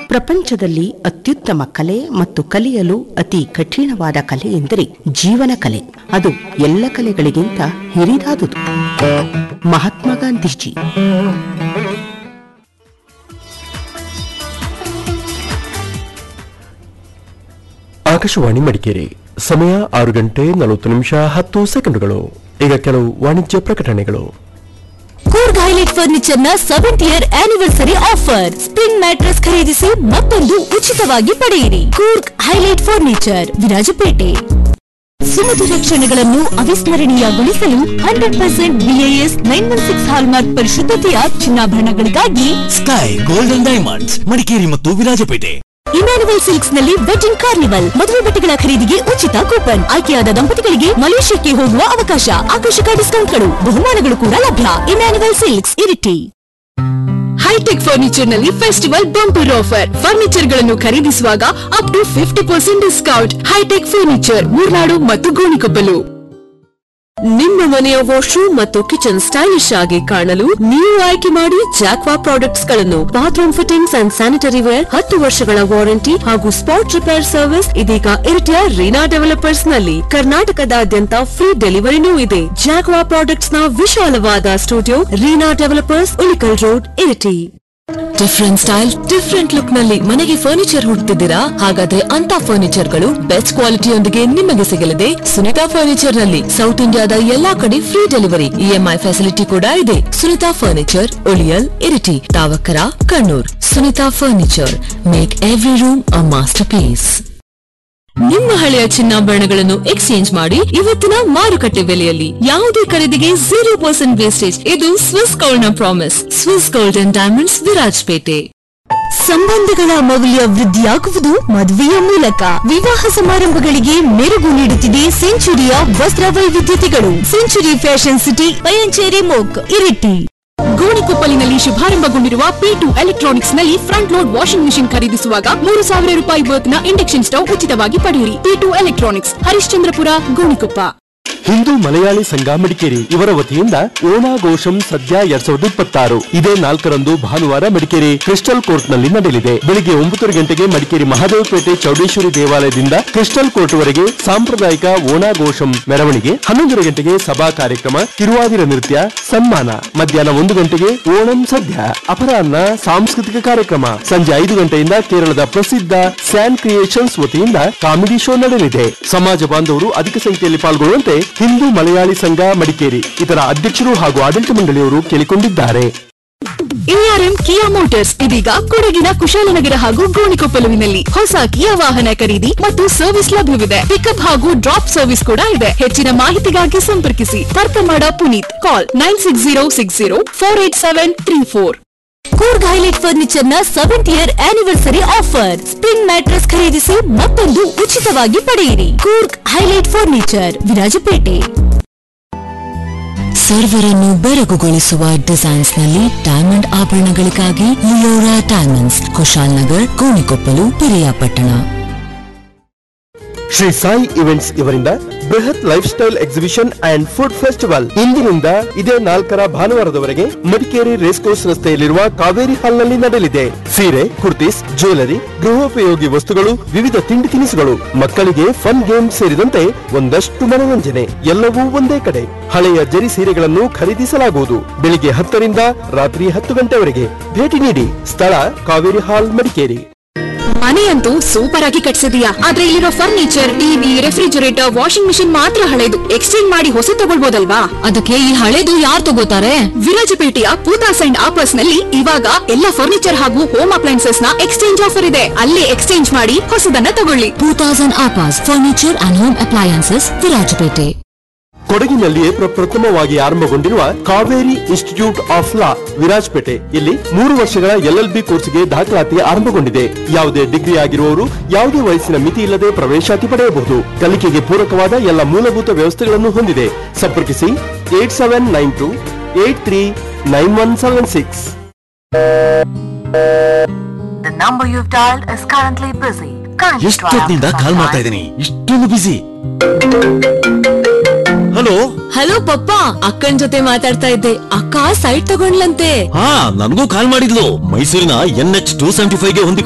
ಪ್ರಪಂಚದಲ್ಲಿ ಅತ್ಯುತ್ತಮ ಕಲೆ ಮತ್ತು ಕಲಿಯಲು ಅತಿ ಕಠಿಣವಾದ ಕಲೆ ಎಂದರೆ ಜೀವನ ಕಲೆ ಅದು ಎಲ್ಲ ಕಲೆಗಳಿಗಿಂತ ಹಿರಿದಾದುದು ಮಹಾತ್ಮ ಗಾಂಧೀಜಿ ಆಕಾಶವಾಣಿ ಮಡಿಕೇರಿ ಸಮಯ ಆರು ಗಂಟೆ ನಲವತ್ತು ನಿಮಿಷ ಹತ್ತು ಸೆಕೆಂಡುಗಳು ಈಗ ಕೆಲವು ವಾಣಿಜ್ಯ ಪ್ರಕಟಣೆಗಳು ಕೂರ್ಗ್ ಹೈಲೈಟ್ ಫರ್ನಿಚರ್ ನ seventh year anniversary offer spring mattress ಖರೀದಿಸಿ ಮತ್ತೊಂದು ಉಚಿತವಾಗಿ ಪಡೆಯಿರಿ ಕೂರ್ಗ್ ಹೈಲೈಟ್ ಫರ್ನಿಚರ್ ವಿರಾಜಪೇಟೆ ಸುಮಧುರ ಕ್ಷಣಗಳನ್ನು ಅವಿಸ್ಮರಣೀಯಗೊಳಿಸಲು hundred percent BIS nine one six hallmark ಪರಿಶುದ್ಧತೆಯ ಚಿನ್ನಾಭರಣಗಳಿಗಾಗಿ ಸ್ಕೈ ಗೋಲ್ಡನ್ ಡೈಮಂಡ್ಸ್ ಮಡಿಕೇರಿ ಮತ್ತು ವಿರಾಜಪೇಟೆ ಇಮ್ಯಾನುವಲ್ ಸಿಲ್ಕ್ಸ್ ನಲ್ಲಿ ವೆಡ್ಡಿಂಗ್ ಕಾರ್ನಿವಲ್ ಮದುವೆ ಬಟ್ಟೆಗಳ ಖರೀದಿಗೆ ಉಚಿತ ಕೂಪನ್ ಆಯ್ಕೆಯಾದ ದಂಪತಿಗಳಿಗೆ ಮಲೇಷ್ಯಾಕ್ಕೆ ಹೋಗುವ ಅವಕಾಶ ಆಕರ್ಷಕ ಡಿಸ್ಕೌಂಟ್ಗಳು ಬಹುಮಾನಗಳು ಕೂಡ ಲಭ್ಯ Emmanuel silks Iritty hitech furniture ನಲ್ಲಿ ಫೆಸ್ಟಿವಲ್ ಬಂಪರ್ ಆಫರ್ ಫರ್ನಿಚರ್ ಗಳನ್ನು ಖರೀದಿಸುವಾಗ up to fifty percent discount hitech furniture Moornad ಮತ್ತು ಗೋಣಿಕೊಪ್ಪಲು ನಿಮ್ಮ ಮನೆಯ ವಾಶ್ರೂಮ್ ಮತ್ತು ಕಿಚನ್ ಸ್ಟೈಲಿಶ್ ಆಗಿ ಕಾಣಲು ನೀವು ಆಯ್ಕೆ ಮಾಡಿ ಜಾಕ್ವಾ ಪ್ರಾಡಕ್ಟ್ಸ್ ಗಳನ್ನು bathroom fittings and sanitary ware ಹತ್ತು ವರ್ಷಗಳ ವಾರಂಟಿ ಹಾಗೂ ಸ್ಪಾಟ್ ರಿಪೇರ್ ಸರ್ವಿಸ್ ಇದೀಗ ಇರಿಟಿಯ ರೀನಾ ಡೆವಲಪರ್ಸ್ ನಲ್ಲಿ ಕರ್ನಾಟಕದಾದ್ಯಂತ ಫ್ರೀ ಡೆಲಿವರಿನೂ ಇದೆ ಜಾಕ್ವಾ ಪ್ರಾಡಕ್ಟ್ಸ್ ನ ವಿಶಾಲವಾದ studio Reena developers Ulikkal road Iritty different style different look ನಲ್ಲಿ ಮನೆಗೆ ಫರ್ನಿಚರ್ ಹುಡುಕ್ತಿದ್ದೀರಾ ಹಾಗಾದ್ರೆ ಅಂತ ಫರ್ನಿಚರ್ ಗಳು ಬೆಸ್ಟ್ ಕ್ವಾಲಿಟಿಯೊಂದಿಗೆ ನಿಮಗೆ ಸಿಗಲಿದೆ ಸುನಿತಾ ಫರ್ನಿಚರ್ ನಲ್ಲಿ ಸೌತ್ ಇಂಡಿಯಾದ ಎಲ್ಲಾ ಕಡೆ ಫ್ರೀ ಡೆಲಿವರಿ ಇಎಂಐ ಫೆಸಿಲಿಟಿ ಕೂಡ ಇದೆ Sunitha furniture Uliyil Iritty Thavakkara Kannur Sunitha furniture make every room a masterpiece ನಿಮ್ಮ ಹಳೆಯ ಚಿನ್ನಾಭರಣಗಳನ್ನು ಎಕ್ಸ್ಚೇಂಜ್ ಮಾಡಿ ಇವತ್ತಿನ ಮಾರುಕಟ್ಟೆ ಬೆಲೆಯಲ್ಲಿ ಯಾವುದೇ ಖರೀದಿಗೆ ಜೀರೋ ಪರ್ಸೆಂಟ್ ವೇಸ್ಟೇಜ್ ಇದು ಸ್ವಿಸ್ ಗೋಲ್ಡ್ ನ promise Swiss gold and diamonds Virajpet ಸಂಬಂಧಗಳ ಮೌಲ್ಯ ವೃದ್ಧಿಯಾಗುವುದು ಮದುವೆಯ ಮೂಲಕ ವಿವಾಹ ಸಮಾರಂಭಗಳಿಗೆ ಮೆರುಗು ನೀಡುತ್ತಿದೆ ಸೆಂಚುರಿಯ ವಸ್ತ್ರ ವೈವಿಧ್ಯತೆಗಳು ಸೆಂಚುರಿ ಫ್ಯಾಷನ್ ಸಿಟಿ ಪಯಂಚೇರಿ ಮೋಕ್ ಇರಿಟಿ ಗೋಣಿಕೊಪ್ಪಲಿನಲ್ಲಿ ಶುಭಾರಂಭಗೊಂಡಿರುವ ಪಿ ಟು ಎಲೆಕ್ಟ್ರಾನಿಕ್ಸ್ ನಲ್ಲಿ ಫ್ರಂಟ್ ಲೋಡ್ ವಾಷಿಂಗ್ ಮಿಷಿನ್ ಖರೀದಿಸುವಾಗ ಮೂರು ಸಾವಿರ ರೂಪಾಯಿ ವರ್ತ್ನ ಇಂಡಕ್ಷನ್ ಸ್ಟವ್ ಉಚಿತವಾಗಿ ಪಡೆಯಿರಿ P two electronics Harishchandrapura Gonikoppa Hindu Malayali Sangha Madikeri ಇವರ ವತಿಯಿಂದ ಓಣಾಘೋಷಂ ಸದ್ಯ ಎರಡ್ ಸಾವಿರದ ಇಪ್ಪತ್ತಾರು ಇದೇ ನಾಲ್ಕರಂದು ಭಾನುವಾರ ಮಡಿಕೇರಿ ಕ್ರಿಸ್ಟಲ್ ಕೋರ್ಟ್ ನಲ್ಲಿ ನಡೆಯಲಿದೆ ಬೆಳಿಗ್ಗೆ ಒಂಬತ್ತು ಗಂಟೆಗೆ ಮಡಿಕೇರಿ ಮಹಾದೇವಪೇಟೆ ಚೌಡೇಶ್ವರಿ ದೇವಾಲಯದಿಂದ ಕ್ರಿಸ್ಟಲ್ ಕೋರ್ಟ್ ವರೆಗೆ ಸಾಂಪ್ರದಾಯಿಕ ಓಣಾಘೋಷಂ ಮೆರವಣಿಗೆ ಹನ್ನೊಂದರ ಗಂಟೆಗೆ ಸಭಾ ಕಾರ್ಯಕ್ರಮ ತಿರುವಾದಿರ ನೃತ್ಯ ಸನ್ಮಾನ ಮಧ್ಯಾಹ್ನ ಒಂದು ಗಂಟೆಗೆ ಓಣಂ ಸದ್ಯ ಅಪರಾಹ್ನ ಸಾಂಸ್ಕೃತಿಕ ಕಾರ್ಯಕ್ರಮ ಸಂಜೆ ಐದು ಗಂಟೆಯಿಂದ ಕೇರಳದ ಪ್ರಸಿದ್ಧ ಸ್ಯಾನ್ ಕ್ರಿಯೇಷನ್ಸ್ ವತಿಯಿಂದ ಕಾಮಿಡಿ ಶೋ ನಡೆಯಲಿದೆ ಸಮಾಜ ಬಾಂಧವರು ಅಧಿಕ ಸಂಖ್ಯೆಯಲ್ಲಿ ಪಾಲ್ಗೊಳ್ಳುವಂತೆ ಹಿಂದೂ ಮಲಯಾಳಿ ಸಂಘ ಮಡಿಕೇರಿ ಇದರ ಅಧ್ಯಕ್ಷರು ಹಾಗೂ ಆಡಳಿತ ಮಂಡಳಿಯವರು ಕೇಳಿಕೊಂಡಿದ್ದಾರೆ ಎಆರ್ಎಂ ಕಿಯಾ ಮೋಟಾರ್ಸ್ ಇದೀಗ ಕೊಡಗಿನ ಕುಶಾಲನಗರ ಹಾಗೂ ಗೋಣಿಕೊಪ್ಪಲುವಿನಲ್ಲಿ ಹೊಸ ಕಿಯಾ ವಾಹನ ಖರೀದಿ ಮತ್ತು ಸರ್ವಿಸ್ ಲಭ್ಯವಿದೆ ಪಿಕಪ್ ಹಾಗೂ ಡ್ರಾಪ್ ಸರ್ವಿಸ್ ಕೂಡ ಇದೆ ಹೆಚ್ಚಿನ ಮಾಹಿತಿಗಾಗಿ ಸಂಪರ್ಕಿಸಿ ತರ್ಕಮಾಡ Puneeth call nine six zero six zero four eight seven three four Coorg highlight furniture ನ seventh year anniversary offer spring mattress ಖರೀದಿಸಿ ಮತ್ತೊಂದು ಉಚಿತವಾಗಿ ಪಡೆಯಿರಿ ಕೂರ್ಗ್ ಹೈಲೈಟ್ ಫರ್ನಿಚರ್ ವಿರಾಜಪೇಟೆ ಸರ್ವರನ್ನು ಬೆರಗುಗೊಳಿಸುವ ಡಿಸೈನ್ಸ್ ನಲ್ಲಿ ಡೈಮಂಡ್ ಆಭರಣಗಳಿಗಾಗಿ Leora diamonds Kushal Nagar Gonikoppal Periyapatna Shri Sai events ಇವರಿಂದ ಬೃಹತ್ lifestyle exhibition and food festival ಇಂದಿನಿಂದ ಇದೇ ನಾಲ್ಕರ ಭಾನುವಾರದವರೆಗೆ ಮಡಿಕೇರಿ ರೇಸ್ ಕೋರ್ಸ್ ರಸ್ತೆಯಲ್ಲಿರುವ ಕಾವೇರಿ ಹಾಲ್ನಲ್ಲಿ ನಡೆಯಲಿದೆ ಸೀರೆ ಕುರ್ತೀಸ್ ಜ್ಯುವೆಲರಿ ಗೃಹೋಪಯೋಗಿ ವಸ್ತುಗಳು ವಿವಿಧ ತಿಂಡಿ ತಿನಿಸುಗಳು ಮಕ್ಕಳಿಗೆ ಫನ್ ಗೇಮ್ ಸೇರಿದಂತೆ ಒಂದಷ್ಟು ಮನೋರಂಜನೆ ಎಲ್ಲವೂ ಒಂದೇ ಕಡೆ ಹಳೆಯ ಜರಿ ಸೀರೆಗಳನ್ನು ಖರೀದಿಸಲಾಗುವುದು ಬೆಳಿಗ್ಗೆ ಹತ್ತರಿಂದ ರಾತ್ರಿ ಹತ್ತು ಗಂಟೆವರೆಗೆ ಭೇಟಿ ನೀಡಿ ಸ್ಥಳ ಕಾವೇರಿ ಹಾಲ್ ಮಡಿಕೇರಿ ಮನೆಯಂತೂ ಸೂಪರ್ ಆಗಿ ಕಟ್ಸಿದೀಯಾ ಆದ್ರೆ ಇಲ್ಲಿರೋ furniture TV refrigerator washing machine ಮಾತ್ರ ಹಳೆದು ಎಕ್ಸ್ಚೇಂಜ್ ಮಾಡಿ ಹೊಸ ತಗೊಳ್ಬೋದಲ್ವಾ ಅದಕ್ಕೆ ಈ ಹಳೇದು ಯಾರು ತಗೋತಾರೆ ವಿರಾಜಪೇಟೆಯ ಪೂತಾಸ್ ಅಂಡ್ ಆಪರ್ಸ್ ನಲ್ಲಿ ಇವಾಗ ಎಲ್ಲ ಫರ್ನಿಚರ್ ಹಾಗೂ ಹೋಮ್ ಅಪ್ಲೈನ್ಸಸ್ ನ ಎಕ್ಸ್ಚೇಂಜ್ ಆಫರ್ ಇದೆ ಅಲ್ಲೇ ಎಕ್ಸ್ಚೇಂಜ್ ಮಾಡಿ ಹೊಸದನ್ನ ತಗೊಳ್ಳಿ ಟೂ ತೌಸಂಡ್ ಆಪಾಸ್ furniture and home appliances Virajpet ಕೊಡಗಿನಲ್ಲಿಯೇ ಪ್ರಪ್ರಥಮವಾಗಿ ಆರಂಭಗೊಂಡಿರುವ Kaveri institute of law Virajpet ಇಲ್ಲಿ ಮೂರು ವರ್ಷಗಳ ಎಲ್ಎಲ್ಬಿ ಕೋರ್ಸ್ಗೆ ದಾಖಲಾತಿ ಆರಂಭಗೊಂಡಿದೆ ಯಾವುದೇ ಡಿಗ್ರಿ ಆಗಿರುವವರು ಯಾವುದೇ ವಯಸ್ಸಿನ ಮಿತಿ ಇಲ್ಲದೆ ಪ್ರವೇಶಾತಿ ಪಡೆಯಬಹುದು ಕಲಿಕೆಗೆ ಪೂರಕವಾದ ಎಲ್ಲ ಮೂಲಭೂತ ವ್ಯವಸ್ಥೆಗಳನ್ನು ಹೊಂದಿದೆ ಸಂಪರ್ಕಿಸಿ eight seven nine two eight three nine one seven six The number you've dialed is currently busy. Kindly try ಎಷ್ಟೊತ್ತಿನಿಂದ after ಕಾಲ್ some ಮಾಡ್ತಾ time. ಇದ್ದೀನಿ ಇಷ್ಟೊಂದು ಬಿಸಿ ಹಲೋ ಹಲೋ ಪಪ್ಪ ಅಕ್ಕನ್ ಜೊತೆ ಮಾತಾಡ್ತಾ ಇದ್ದೆ ಅಕ್ಕ ಸೈಟ್ ತಗೊಂಡ್ಲಂತೆ ಹಾ ನನಗೂ ಕಾಲ್ ಮಾಡಿದ್ಲು ಮೈಸೂರಿನ N H two seventy five ಗೆ ಹೊಂದಿಕೊಂಡು